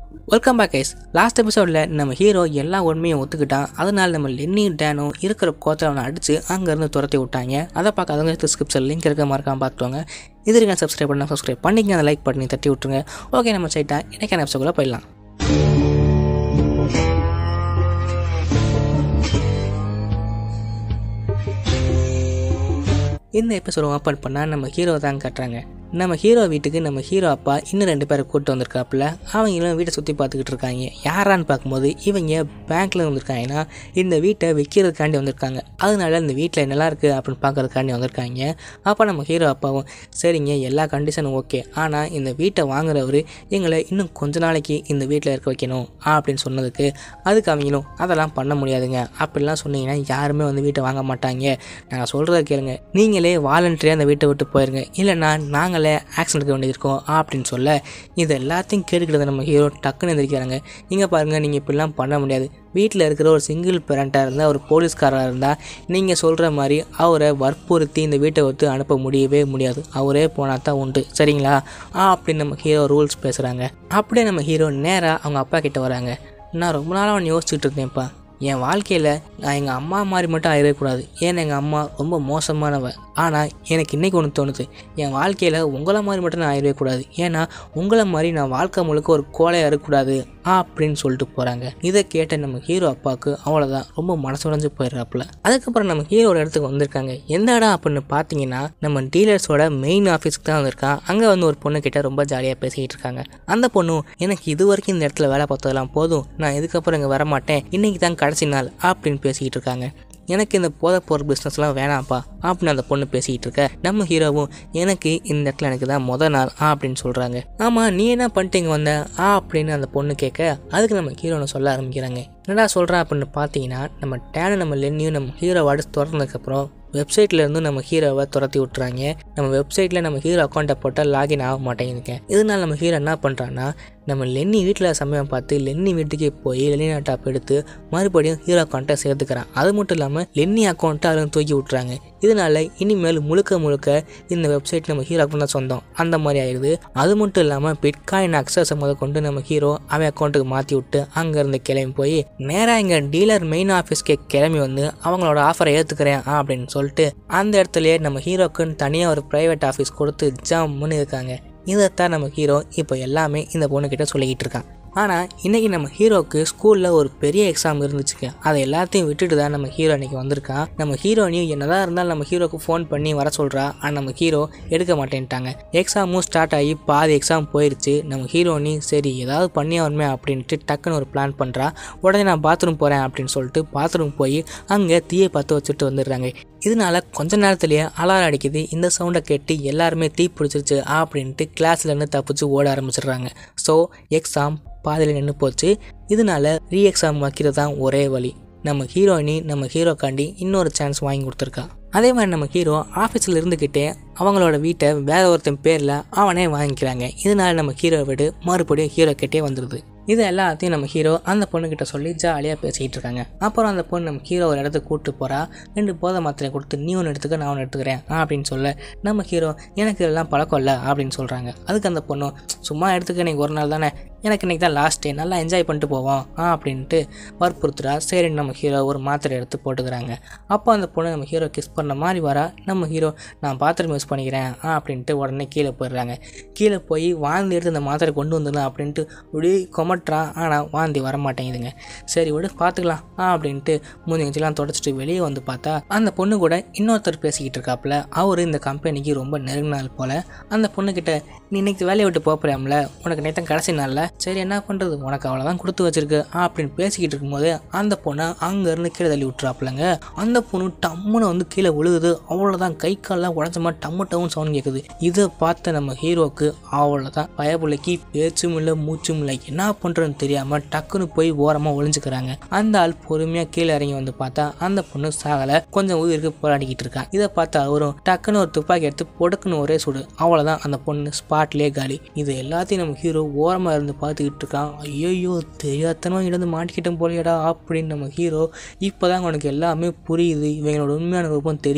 welcome back guys last எபிசோடில் நம்ம hero எல்லா உண்மையும் ஒத்துக்கிட்டான் அதனால நம்ம லென்னி டேனும் இருக்கிற கோத்தை அவனை அடித்து அங்கேருந்து துரத்தி விட்டாங்க அதை பார்க்காதவங்க டிஸ்கிரிப்ஷன் லிங்க் இருக்க மறக்காம பார்த்துவாங்க இது இருக்க சப்ஸ்கிரைப் பண்ணால் சப்ஸ்கிரைப் பண்ணிங்க அந்த லைக் பண்ணி தட்டி விட்ருங்க ஓகே நம்ம சைட்டா இன்றைக்கான எபிசோடில் போயிடலாம் இந்த எபிசோட ஓப்பன் பண்ணால் நம்ம ஹீரோ தான் கட்டுறாங்க நம்ம ஹீரோ வீட்டுக்கு நம்ம ஹீரோ அப்பா இன்னும் ரெண்டு பேரை கூப்பிட்டு வந்திருக்காப்புல அவங்களும் வீட்டை சுற்றி பார்த்துக்கிட்டு இருக்காங்க யாரான்னு பார்க்கும்போது இவங்க பேங்க்கில் வந்திருக்காங்கன்னா இந்த வீட்டை விற்கிறதுக்காண்டி வந்திருக்காங்க அதனால இந்த வீட்டில் என்னெல்லாம் இருக்குது அப்படின்னு பார்க்கறதுக்காண்டி வந்திருக்காங்க அப்போ நம்ம ஹீரோ அப்பாவும் சரிங்க எல்லா கண்டிஷனும் ஓகே ஆனால் இந்த வீட்டை வாங்குறவர் எங்களை இன்னும் கொஞ்ச நாளைக்கு இந்த வீட்டில் இருக்க வைக்கணும் அப்படின்னு சொன்னதுக்கு அதுக்கு அவங்களும் அதெல்லாம் பண்ண முடியாதுங்க அப்படிலாம் சொன்னீங்கன்னா யாருமே வந்து வீட்டை வாங்க மாட்டாங்க நாங்கள் சொல்கிறத கேளுங்க நீங்களே வாலண்டரியாக அந்த வீட்டை விட்டு போயிருங்க இல்லைன்னா நாங்களே ஆக்ஷன் எடுக்க வேண்டியிருக்கோம் அப்படின்னு சொல்ல இது எல்லாத்தையும் கேட்டுக்கிட்டு நம்ம ஹீரோ டக்குன்னு எந்திரிக்கிறாங்க இங்கே பாருங்கள் நீங்கள் இப்படிலாம் பண்ண முடியாது வீட்டில் இருக்கிற ஒரு சிங்கிள் பேரண்ட்டாக இருந்தால் ஒரு போலீஸ்காரராக இருந்தால் நீங்கள் சொல்கிற மாதிரி அவரை வற்புறுத்தி இந்த வீட்டை விட்டு அனுப்ப முடியவே முடியாது அவரே போனால் தான் உண்டு சரிங்களா ஆ அப்படின்னு நம்ம ஹீரோ ரூல்ஸ் பேசுகிறாங்க அப்படியே நம்ம ஹீரோ நேராக அவங்க அப்பா கிட்ட வராங்க நான் ரொம்ப நாளாக அவன் யோசிச்சுட்டு இருந்தேன்ப்பா என் வாழ்க்கையில் நான் எங்கள் அம்மா மாதிரி மட்டும் ஆயிடக்கூடாது ஏன்னா எங்கள் அம்மா ரொம்ப மோசமானவ ஆனால் எனக்கு இன்றைக்கி ஒன்று தோணுது என் வாழ்க்கையில் உங்களை மாதிரி மட்டும் நான் ஆயிடவே கூடாது ஏன்னா உங்களை மாதிரி நான் வாழ்க்கை முழுக்க ஒரு கோலையாக இருக்கக்கூடாது அப்படின்னு சொல்லிட்டு போகிறாங்க இதை கேட்ட நம்ம ஹீரோ அப்பாவுக்கு அவ்வளோதான் ரொம்ப மனசு உடைஞ்சு போயிடுறாப்புல அதுக்கப்புறம் நம்ம ஹீரோட இடத்துக்கு வந்திருக்காங்க எந்த இடம் அப்படின்னு பார்த்தீங்கன்னா நம்ம டீலர்ஸோட மெயின் ஆஃபீஸ்க்கு தான் வந்திருக்கான் அங்கே வந்து ஒரு பொண்ணு கிட்ட ரொம்ப ஜாலியாக பேசிக்கிட்டு இருக்காங்க அந்த பொண்ணும் எனக்கு இது வரைக்கும் இந்த இடத்துல வேலை பார்த்ததெல்லாம் போதும் நான் இதுக்கப்புறம் இங்கே வரமாட்டேன் இன்னைக்கு தான் கடைசி நாள் அப்படின்னு பேசிக்கிட்டு இருக்காங்க எனக்கு இந்த போதை போகிற பிஸ்னஸ்லாம் வேணாம்ப்பா அப்படின்னு அந்த பொண்ணு பேசிக்கிட்டு இருக்க நம்ம ஹீரோவும் எனக்கு இந்த இடத்துல எனக்கு தான் முத நாள் ஆ அப்படின்னு சொல்கிறாங்க ஆமாம் நீ என்ன பண்ணிட்டு இங்கே வந்த ஆ அப்படின்னு அந்த பொண்ணு கேட்க அதுக்கு நம்ம ஹீரோனை சொல்ல ஆரம்பிக்கிறாங்க என்னடா சொல்கிறேன் அப்படின்னு பார்த்தீங்கன்னா நம்ம டேனு நம்ம லென்னியும் நம்ம ஹீரோ அடுத்து திறந்ததுக்கப்புறம் வெப்சைட்ல இருந்து நம்ம ஹீரோவை துரத்தி விட்டுறாங்க நம்ம வெப்சைட்டில் நம்ம ஹீரோ அக்கௌண்ட்டை போட்டால் லாகின் ஆக மாட்டேங்குதுங்க இதனால நம்ம ஹீரோ என்ன பண்ணுறான்னா நம்ம லென்னி வீட்டில் சமயம் பார்த்து லென்னி வீட்டுக்கே போய் லென்னி டாப் எடுத்து மறுபடியும் ஹீரோ அக்கௌண்ட்டை சேர்த்துக்கிறான் அது மட்டும் இல்லாமல் லென்னி அக்கௌண்ட்டை அதில் தூக்கி விட்டுறாங்க இதனால இனிமேல் முழுக்க முழுக்க இந்த வெப்சைட் நம்ம ஹீரோ அக்கௌண்ட் தான் சொந்தம் அந்த மாதிரி ஆயிடுது அது மட்டும் இல்லாமல் பிட்காயின் அக்சஸை முத கொண்டு நம்ம ஹீரோ அவன் அக்கௌண்ட்டுக்கு மாற்றி விட்டு அங்கேருந்து கிளம்பி போய் நேராக இங்கே டீலர் மெயின் ஆஃபீஸ்க்கே கிளம்பி வந்து அவங்களோட ஆஃபரை ஏற்றுக்கிறேன் அப்படின்னு சொல்லிட்டு அந்த இடத்துலயே நம்ம ஹீரோக்குன்னு தனியாக ஒரு ப்ரைவேட் ஆஃபீஸ் கொடுத்து ஜம்முன்னு இருக்காங்க இதைத்தான் நம்ம ஹீரோ இப்போ எல்லாமே இந்த பொண்ணுக்கிட்ட சொல்லிக்கிட்டு இருக்கான் ஆனால் இன்றைக்கி நம்ம ஹீரோக்கு ஸ்கூலில் ஒரு பெரிய எக்ஸாம் இருந்துச்சுங்க அதை எல்லாத்தையும் விட்டுட்டு தான் நம்ம ஹீரோ இன்றைக்கி வந்திருக்கான் நம்ம ஹீரோனையும் என்னதான் இருந்தாலும் நம்ம ஹீரோக்கு ஃபோன் பண்ணி வர சொல்கிறா ஆனால் நம்ம ஹீரோ எடுக்க மாட்டேன்ட்டாங்க எக்ஸாமும் ஸ்டார்ட் ஆகி பாதி எக்ஸாம் போயிடுச்சு நம்ம ஹீரோனி சரி ஏதாவது பண்ணி வரமே அப்படின்ட்டு டக்குன்னு ஒரு பிளான் பண்ணுறா உடனே நான் பாத்ரூம் போகிறேன் அப்படின்னு சொல்லிட்டு பாத்ரூம் போய் அங்கே தீயை பற்ற வச்சுட்டு வந்துடுறாங்க இதனால கொஞ்ச நேரத்துலேயே அலாரம் அடிக்குது இந்த சவுண்டை கேட்டு எல்லாருமே தீ பிடிச்சிருச்சு அப்படின்ட்டு கிளாஸ்லேருந்து தப்பிச்சு ஓட ஆரம்பிச்சிடுறாங்க ஸோ எக்ஸாம் பாதியில் நின்று போச்சு இதனால ரீ எக்ஸாம் வைக்கிறது தான் ஒரே வழி நம்ம ஹீரோயினி நம்ம ஹீரோக்காண்டி இன்னொரு சான்ஸ் வாங்கி கொடுத்துருக்கா அதே மாதிரி நம்ம ஹீரோ ஆஃபீஸில் இருந்துக்கிட்டே அவங்களோட வீட்டை வேற ஒருத்தன் பேரில் அவனே வாங்கிக்கிறாங்க இதனால நம்ம ஹீரோ வீடு மறுபடியும் ஹீரோ கிட்டே வந்துடுது இது எல்லாத்தையும் நம்ம ஹீரோ அந்த பொண்ணுக்கிட்ட சொல்லி ஜாலியாக பேசிக்கிட்டு இருக்காங்க அப்புறம் அந்த பொண்ணு நம்ம ஹீரோ ஒரு இடத்துக்கு கூப்பிட்டு போகிறா ரெண்டு போதை மாத்திரை கொடுத்து நீ ஒன்று எடுத்துக்க நான் ஒன்று எடுத்துக்கிறேன் அப்படின்னு சொல்ல நம்ம ஹீரோ எனக்கு இதெல்லாம் பழக்கம் இல்லை அப்படின்னு சொல்கிறாங்க அதுக்கு அந்த பொண்ணு சும்மா எடுத்துக்க இன்னைக்கு ஒரு நாள் தானே எனக்கு இன்றைக்கி தான் லாஸ்ட் டே நல்லா என்ஜாய் பண்ணிட்டு போவோம் ஆ அப்படின்ட்டு வற்புறுத்துறா சரி நம்ம ஹீரோ ஒரு மாத்திரை எடுத்து போட்டுக்கிறாங்க அப்போ அந்த பொண்ணு நம்ம ஹீரோ கிஸ் பண்ண மாதிரி வரா நம்ம ஹீரோ நான் பாத்திரம் யூஸ் பண்ணிக்கிறேன் ஆ அப்படின்ட்டு உடனே கீழே போயிடுறாங்க கீழே போய் வாந்தி எடுத்து அந்த மாத்திரை கொண்டு வந்துடலாம் அப்படின்ட்டு அப்படியே கொமட்டுறான் ஆனால் வாந்தி வர மாட்டேங்குதுங்க சரி விடு பார்த்துக்கலாம் ஆ அப்படின்ட்டு மூஞ்சிலாம் தொடச்சிட்டு வெளியே வந்து பார்த்தா அந்த பொண்ணு கூட இன்னொருத்தர் பேசிக்கிட்டு இருக்காப்புல அவர் இந்த கம்பெனிக்கு ரொம்ப நெருங்கினால் போல் அந்த பொண்ணுக்கிட்ட நீ இன்னைக்கு வேலையை விட்டு போப்பறியாமல உனக்கு நேற்று கடைசி நாளில் சரி என்ன பண்ணுறது உனக்கு அவ்வளோதான் கொடுத்து வச்சிருக்கு ஆ அப்படின்னு பேசிக்கிட்டு இருக்கும்போது அந்த பொண்ணை அங்கேருந்து கீழே தள்ளி விட்டுறாப்புலங்க அந்த பொண்ணு டம்முன்னு வந்து கீழே விழுகுது அவ்வளோதான் கை கால்லாம் உடஞ்ச மாதிரி டம்மு டம்முன்னு சவுண்ட் கேட்குது இதை பார்த்த நம்ம ஹீரோக்கு அவ்வளோதான் பயப்புள்ளைக்கு பேச்சும் இல்லை மூச்சும் இல்லை என்ன பண்ணுறதுன்னு தெரியாமல் டக்குன்னு போய் ஓரமாக ஒளிஞ்சுக்கிறாங்க அந்த ஆள் பொறுமையாக கீழே இறங்கி வந்து பார்த்தா அந்த பொண்ணு சாகலை கொஞ்சம் உயிருக்கு போராடிக்கிட்டு இருக்கான் இதை பார்த்து அவரும் டக்குன்னு ஒரு துப்பாக்கி எடுத்து பொடுக்குன்னு ஒரே சுடு அவ்வளோதான் அந்த பொண்ணு ஸ்பாட்லேயே காலி இது எல்லாத்தையும் நம்ம ஹீரோ ஓரமாக இருந்து பார்த்துக்கிட்டு இருக்கான் ஐயோ தெரியாதனமா இருந்து மாட்டிக்கிட்டோம் போலியடா அப்படின்னு நம்ம ஹீரோ இப்போதான் உனக்கு எல்லாமே புரியுது இவங்களோட உண்மையான ரூபம் தெரியுது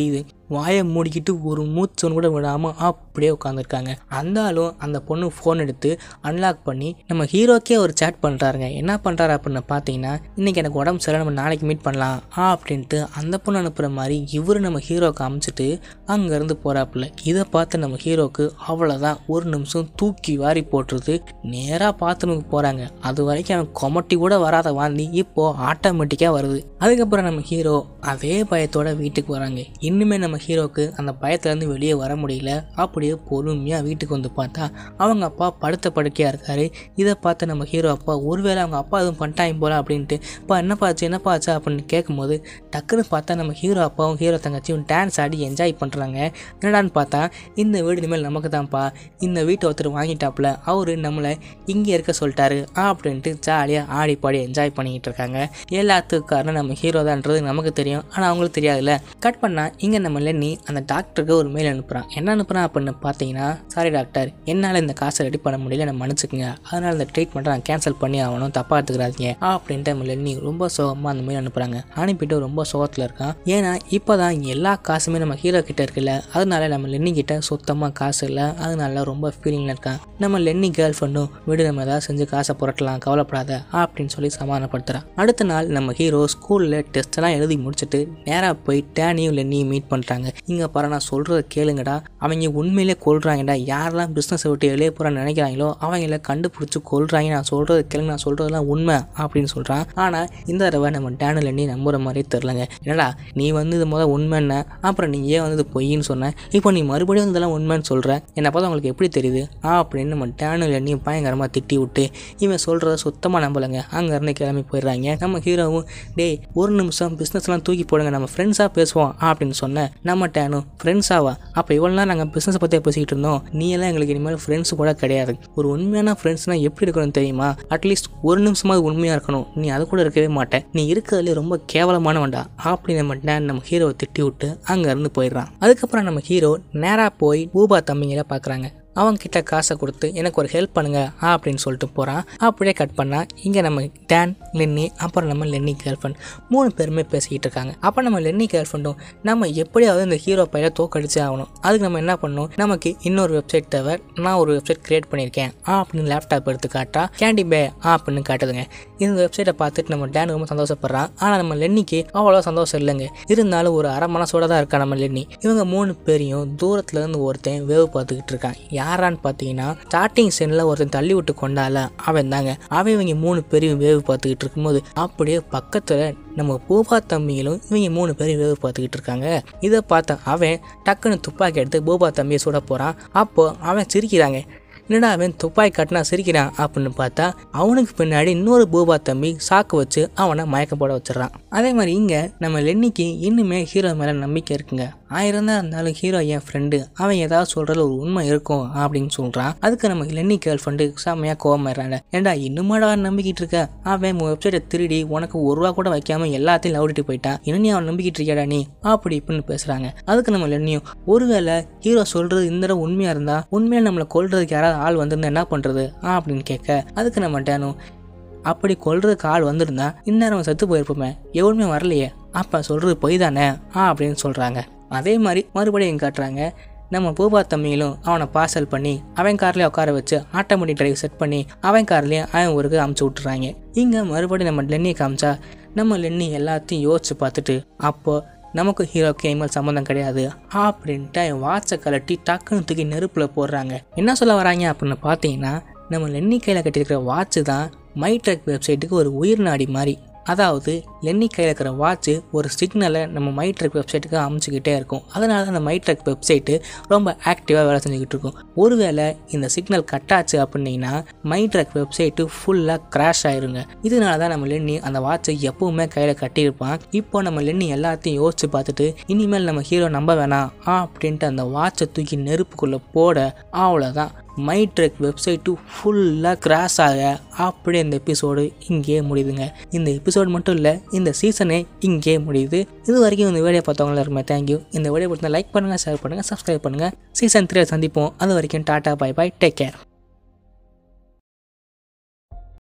வாயை மூடிக்கிட்டு ஒரு மூச்சு ஒன்று கூட விடாமல் அப்படியே உட்காந்துருக்காங்க அந்த ஆளும் அந்த பொண்ணு ஃபோன் எடுத்து அன்லாக் பண்ணி நம்ம ஹீரோக்கே ஒரு சேட் பண்ணுறாருங்க என்ன பண்ணுறாரு அப்படின்னு பார்த்தீங்கன்னா இன்றைக்கி எனக்கு உடம்பு சரியில்லை நம்ம நாளைக்கு மீட் பண்ணலாம் ஆ அப்படின்ட்டு அந்த பொண்ணு அனுப்புகிற மாதிரி இவர் நம்ம ஹீரோக்கு அமுச்சிட்டு அங்கேருந்து போகிறாப்புல இதை பார்த்து நம்ம ஹீரோக்கு அவ்வளோதான் ஒரு நிமிஷம் தூக்கி வாரி போட்டுருது நேராக பாத்ரூமுக்கு போகிறாங்க அது வரைக்கும் அவன் கொமட்டி கூட வராத வாந்தி இப்போது ஆட்டோமேட்டிக்காக வருது அதுக்கப்புறம் நம்ம ஹீரோ அதே பயத்தோட வீட்டுக்கு வராங்க இன்னுமே நம்ம ஹீரோக்கு அந்த பயத்துலேருந்து வெளியே வர முடியல அப்படியே பொறுமையாக வீட்டுக்கு வந்து பார்த்தா அவங்க அப்பா படுத்த படுக்கையாக இருக்காரு இதை பார்த்து நம்ம ஹீரோ அப்பா ஒருவேளை அவங்க அப்பா எதுவும் பண்ணிட்டாங்க போல அப்படின்ட்டு அப்பா என்னப்பா ஆச்சு என்னப்பா ஆச்சு அப்படின்னு கேட்கும்போது டக்குன்னு பார்த்தா நம்ம ஹீரோ அப்பாவும் ஹீரோ தங்கச்சியும் டான்ஸ் ஆடி என்ஜாய் பண்ணுறாங்க என்னடான்னு பார்த்தா இந்த வீடு இனிமேல் நமக்கு தான்ப்பா இந்த வீட்டை ஒருத்தர் வாங்கிட்டாப்புல அவரு நம்மளை இங்கே இருக்க சொல்லிட்டாரு அப்படின்ட்டு ஜாலியாக ஆடி பாடி என்ஜாய் பண்ணிக்கிட்டு இருக்காங்க எல்லாத்துக்கும் காரணம் நம்ம ஹீரோ தான்ன்றது நமக்கு தெரியும் ஆனால் அவங்களுக்கு தெரியாதுல்ல கட் பண்ணால் இங்கே நம்ம லென்னி அந்த டாக்டருக்கு ஒரு மெயில் அனுப்புகிறான் என்ன அனுப்புகிறான் அப்படின்னு பார்த்தீங்கன்னா சாரி டாக்டர் என்னால் இந்த காசை ரெடி பண்ண முடியல நான் மன்னிச்சுக்கங்க அதனால் இந்த ட்ரீட்மெண்ட்டை நான் கேன்சல் பண்ணி ஆகணும் தப்பாக எடுத்துக்கிறாதீங்க அப்படின்ட்டு நம்ம லென்னி ரொம்ப சோகமாக அந்த மெயில் அனுப்புகிறாங்க அனுப்பிட்டு ரொம்ப சோகத்தில் இருக்கான் ஏன்னா இப்போ தான் எல்லா காசுமே நம்ம ஹீரோ கிட்ட இருக்குல்ல அதனால நம்ம லென்னி கிட்ட சுத்தமாக காசு இல்லை அதனால ரொம்ப ஃபீலிங்கில் இருக்கான் நம்ம லென்னி கேர்ள் ஃப்ரெண்டும் வீடு நம்ம ஏதாவது செஞ்சு காசை புரட்டலாம் கவலைப்படாத அப்படின்னு சொல்லி சமாதானப்படுத்துகிறான் அடுத்த நாள் நம்ம ஹீரோ ஸ்கூலில் டெஸ்ட்டெல்லாம் எழுதி முடிச்சுட்டு நேராக போய் டேனியும் லென்னியும் மீட் பண்ணுறாங்க இங்கே பாரு நான் சொல்கிறத கேளுங்கடா அவங்க உண்மையிலே கொள்றாங்கடா யாரெல்லாம் பிஸ்னஸை விட்டு வெளியே போகிறான்னு நினைக்கிறாங்களோ அவங்கள கண்டுபிடிச்சி கொள்றாங்க நான் சொல்கிறது கேளுங்க நான் சொல்கிறதெல்லாம் உண்மை அப்படின்னு சொல்கிறான் ஆனால் இந்த தடவை நம்ம டேனு லென்னி நம்புற மாதிரி தெரிலங்க என்னடா நீ வந்து இது முதல் உண்மைன்னு அப்புறம் நீ ஏன் வந்து இது பொய்ன்னு சொன்ன இப்போ நீ மறுபடியும் வந்து இதெல்லாம் உண்மைன்னு சொல்கிற என்னை பார்த்தா உங்களுக்கு எப்படி தெரியுது ஆ அப்படின்னு நம்ம டேனு லென்னி பயங்கரமாக திட்டி விட்டு இவன் சொல்கிறத சுத்தமாக நம்பலைங்க அங்கேருந்து கிளம்பி போயிடுறாங்க நம்ம ஹீரோவும் டேய் ஒரு நிமிஷம் பிஸ்னஸ்லாம் தூக்கி போடுங்க நம்ம ஃப்ரெண்ட்ஸாக பேசுவோம் அப்படின்னு சொன்னேன் நம்ம டேனும் ஃப்ரெண்ட்ஸாவா அப்போ இவ்வளோ நாள் நாங்கள் பிஸ்னஸை பற்றியே பேசிக்கிட்டு இருந்தோம் நீ எல்லாம் எங்களுக்கு இனிமேல் ஃப்ரெண்ட்ஸ் கூட கிடையாது ஒரு உண்மையான ஃப்ரெண்ட்ஸ்னால் எப்படி இருக்கணும் தெரியுமா அட்லீஸ்ட் ஒரு நிமிஷமாவது உண்மையாக இருக்கணும் நீ அது கூட இருக்கவே மாட்டேன் நீ இருக்கிறதுலே ரொம்ப கேவலமானவன்டா அப்படி நம்ம டேன் நம்ம ஹீரோவை திட்டி விட்டு அங்கேருந்து போயிடுறான் அதுக்கப்புறம் நம்ம ஹீரோ நேராக போய் பூபா தம்பிங்களை பார்க்குறாங்க அவங்க கிட்ட காசை கொடுத்து எனக்கு ஒரு ஹெல்ப் பண்ணுங்க அப்படின்னு சொல்லிட்டு போகிறான் அப்படியே கட் பண்ணால் இங்கே நம்ம டேன் லென்னி அப்புறம் நம்ம லென்னி கேர்ள் ஃப்ரெண்ட் மூணு பேருமே பேசிக்கிட்டு இருக்காங்க அப்போ நம்ம லென்னி கேர்ள் ஃப்ரெண்டும் நம்ம எப்படியாவது இந்த ஹீரோ பையில தோக்கடிச்சே ஆகணும் அதுக்கு நம்ம என்ன பண்ணணும் நமக்கு இன்னொரு வெப்சைட் தேவை நான் ஒரு வெப்சைட் கிரியேட் பண்ணியிருக்கேன் ஆ அப்படின்னு லேப்டாப் எடுத்து காட்டா கேண்டி பே ஆ அப்படின்னு காட்டுதுங்க இந்த வெப்சைட்டை பார்த்துட்டு நம்ம டேன் ரொம்ப சந்தோஷப்படுறான் ஆனால் நம்ம லென்னிக்கு அவ்வளோ சந்தோஷம் இல்லைங்க இருந்தாலும் ஒரு அரை மனசோட தான் இருக்கா நம்ம லென்னி இவங்க மூணு பேரையும் தூரத்துல இருந்து ஒருத்தன் வேவு பார்த்துக்கிட்டு இருக்கான் யாரான்னு பார்த்தீங்கன்னா ஸ்டார்டிங் சீனில் ஒருத்தன் தள்ளி விட்டு கொண்டால அவன் தாங்க அவன் இவங்க மூணு பேரையும் வேவு பார்த்துக்கிட்டு இருக்கும்போது அப்படியே பக்கத்தில் நம்ம பூபா தம்பிகளும் இவங்க மூணு பேரும் வேவு பார்த்துக்கிட்டு இருக்காங்க இதை பார்த்த அவன் டக்குன்னு துப்பாக்கி எடுத்து பூபா தம்பியை சுட போகிறான் அப்போ அவன் சிரிக்கிறாங்க என்னடா அவன் துப்பாக்கி காட்டினா சிரிக்கிறான் அப்படின்னு பார்த்தா அவனுக்கு பின்னாடி இன்னொரு பூபா தம்பி சாக்கு வச்சு அவனை மயக்கம் போட வச்சிடறான் அதே மாதிரி இங்கே நம்ம லென்னிக்கு இன்னுமே ஹீரோ மேலே நம்பிக்கை இருக்குங்க ஆயிரம் தான் இருந்தாலும் ஹீரோ என் ஃப்ரெண்டு அவன் ஏதாவது சொல்கிறதுல ஒரு உண்மை இருக்கும் அப்படின்னு சொல்கிறான் அதுக்கு நம்ம லென்னி கேர்ள் ஃப்ரெண்டு செம்மையாக கோவமாயிடுறாங்க ஏன்டா இன்னுமாடா நம்பிக்கிட்டு இருக்க அவன் உன் வெப்சைட்டை திருடி உனக்கு ஒரு ரூபா கூட வைக்காம எல்லாத்தையும் லவுடிட்டு போயிட்டான் இன்னும் நீ அவன் நம்பிக்கிட்டு இருக்கியாடா நீ அப்படி இப்படின்னு பேசுகிறாங்க அதுக்கு நம்ம லென்னியும் ஒருவேளை ஹீரோ சொல்கிறது இந்த தடவை உண்மையாக இருந்தா உண்மையாக நம்மளை கொல்றதுக்கு யாராவது ஆள் வந்திருந்தா என்ன பண்ணுறது அப்படின்னு கேட்க அதுக்கு நம்ம டேனும் அப்படி கொல்றதுக்கு ஆள் வந்திருந்தா இந்நேரம் செத்து போயிருப்போமே எவனுமே வரலையே அப்போ சொல்கிறது பொய் தானே ஆ அப்படின்னு சொல்கிறாங்க அதே மாதிரி மறுபடியும் காட்டுறாங்க நம்ம பூபா தம்பியிலும் அவனை பார்சல் பண்ணி அவன் கார்லேயே உட்கார வச்சு ஆட்டோமேட்டிக் டிரைவ் செட் பண்ணி அவன் கார்லேயே அவன் ஊருக்கு அமுச்சு விட்டுறாங்க இங்கே மறுபடியும் நம்ம லென்னியை காமிச்சா நம்ம லென்னி எல்லாத்தையும் யோசிச்சு பார்த்துட்டு அப்போ நமக்கு ஹீரோக்கு இனிமேல் சம்மந்தம் கிடையாது அப்படின்ட்டு அவன் வாட்சை கலட்டி டக்குன்னு தூக்கி நெருப்பில் போடுறாங்க என்ன சொல்ல வராங்க அப்படின்னு பார்த்தீங்கன்னா நம்ம லென்னி கையில் கட்டியிருக்கிற வாட்ச் தான் மைட்ரக் வெப்சைட்டுக்கு ஒரு உயிர் நாடி மாதிரி அதாவது லென்னி கையில் இருக்கிற வாட்ச்சு ஒரு சிக்னலை நம்ம மைட்ரக் வெப்சைட்டுக்கு அமைச்சிக்கிட்டே இருக்கும் அதனால தான் அந்த மைட்ரக் வெப்சைட்டு ரொம்ப ஆக்டிவாக வேலை செஞ்சுக்கிட்டு இருக்கும் ஒருவேளை இந்த சிக்னல் கட் ஆச்சு அப்படின்னீங்கன்னா மைட்ரக் வெப்சைட்டு ஃபுல்லாக கிராஷ் ஆயிருங்க இதனால தான் நம்ம லென்னி அந்த வாட்சை எப்பவுமே கையில் கட்டியிருப்பான் இப்போ நம்ம லென்னி எல்லாத்தையும் யோசிச்சு பார்த்துட்டு இனிமேல் நம்ம ஹீரோ நம்ப வேணாம் ஆ அப்படின்ட்டு அந்த வாட்சை தூக்கி நெருப்புக்குள்ளே போட அவ்வளோதான் மைட்ரக் வெப்சைட்டு ஃபுல்லாக கிராஷ் ஆக அப்படியே இந்த எபிசோடு இங்கேயே முடியுதுங்க இந்த எபிசோடு மட்டும் இல்லை இந்த சீசனே இங்கேயே முடியுது இது வரைக்கும் இந்த வீடியோ பார்த்தவங்க எல்லாருமே தேங்க்யூ இந்த வீடியோ பிடிச்சா லைக் பண்ணுங்கள் ஷேர் பண்ணுங்கள் சப்ஸ்கிரைப் பண்ணுங்கள் சீசன் த்ரீ சந்திப்போம் அது வரைக்கும் tata bye bye take care